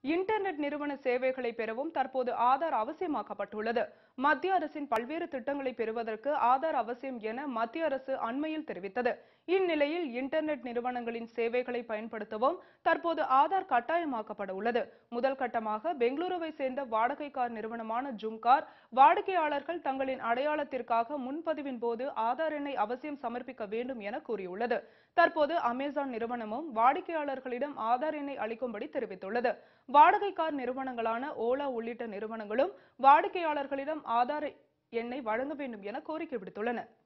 internet நிறுவன சேவைகளை பெறவும் தற்போது ஆதார் அவசியமாக்கப்பட்டுள்ளது மத்திய அரசின் பல்வேறு திட்டங்களை பெறுவதற்கு ஆதார் அவசியம் என மத்திய அரசு அண்மையில் தெரிவித்தது இந்நிலையில் இன்டர்நெட் நிறுவனங்களின் சேவைகளை பயன்படுத்தவும் தற்போது ஆதார் கட்டாயமாக்கப்பட உள்ளது முதல் கட்டமாக பெங்களூருவை சேர்ந்த வாடகை கார் நிறுவனமான ஜும்கார் வாடிக்கையாளர்கள் தங்களின் அடையாளத்திற்காக முன்பதிவின் போது ஆதார் எண்ணை அவசியம் சமர்ப்பிக்க வேண்டும் என கூறியுள்ளது தற்போது அமேசான் நிறுவனமும் வாடிக்கையாளர்களிடம் ஆதார் எண்ணை அளிக்கும்படி தெரிவித்துள்ளது வாடகை கார் நிறுவனங்களான ஓலா உள்ளிட்ட நிறுவனங்களும் வாடிக்கையாளர்களிடம் ஆதார் எண்ணை வழங்க வேண்டும் என கோரிக்கை விடுத்துள்ளன